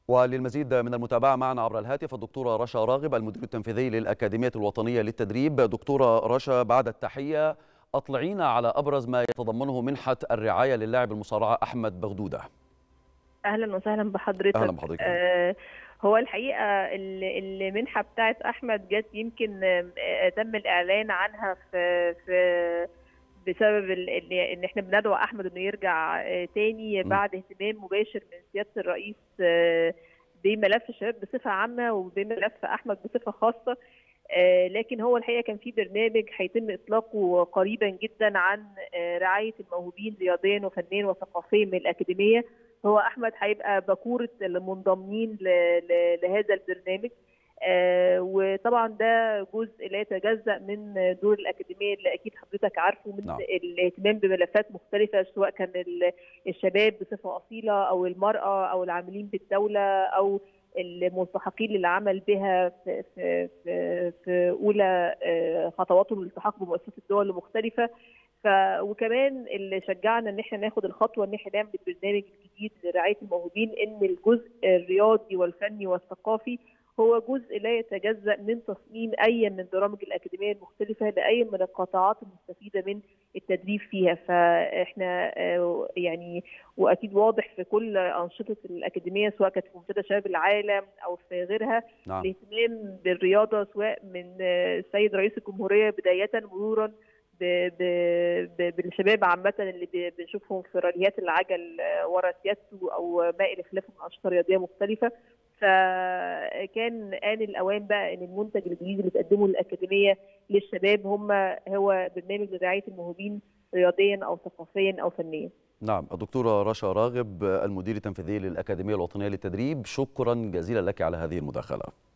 وللمزيد من المتابعة معنا عبر الهاتف الدكتورة رشا راغب المدير التنفيذي للأكاديمية الوطنية للتدريب دكتورة رشا بعد التحية أطلعينا على أبرز ما يتضمنه منحة الرعاية للاعب المصارعة أحمد بغدودة اهلا وسهلا بحضرتك أهلا بحضرتك. آه هو الحقيقه ال- المنحه بتاعت احمد جت يمكن آه، تم الاعلان عنها في في بسبب ال- ال- ان احنا بندعو احمد انه يرجع آه، تاني م. بعد اهتمام مباشر من سياده الرئيس آه، بملف الشباب بصفه عامه وبملف احمد بصفه خاصه آه، لكن هو الحقيقه كان في برنامج هيتم اطلاقه قريبا جدا عن آه، رعايه الموهوبين رياضيا وفنيا وثقافيا من الاكاديميه هو احمد هيبقى باكوره المنضمين ل- ل- لهذا البرنامج آه، وطبعا ده جزء لا يتجزا من دور الاكاديميه اللي اكيد حضرتك عارفه من نعم. الاهتمام بملفات مختلفه سواء كان ال- الشباب بصفه اصيله او المراه او العاملين بالدوله او الملتحقين للعمل بها في في في, في اولى آه، خطواتهم للالتحاق بمؤسسات الدول المختلفه ف وكمان اللي شجعنا ان احنا ناخد الخطوه ان احنا نعمل البرنامج الجديد لرعايه الموهوبين ان الجزء الرياضي والفني والثقافي هو جزء لا يتجزا من تصميم اي من برامج الاكاديميه المختلفه لاي من القطاعات المستفيده من التدريب فيها فاحنا آه، يعني واكيد واضح في كل انشطه الاكاديميه سواء كانت في منتدى شباب العالم او في غيرها نعم الاهتمام بالرياضه سواء من آه، السيد رئيس الجمهوريه بدايه مرورا ب- ب- ب- بالشباب عامة اللي ب- بنشوفهم في راليات العجل آه، ورا سيادته أو ما إلى خلافه من أنشطة رياضية مختلفة فكان آن الأوان بقى إن المنتج الجديد اللي تقدمه الأكاديمية للشباب هم هو برنامج لرعاية الموهوبين رياضيا أو ثقافيا أو فنيا نعم الدكتورة رشا راغب المدير التنفيذي للأكاديمية الوطنية للتدريب شكرا جزيلا لك على هذه المداخلة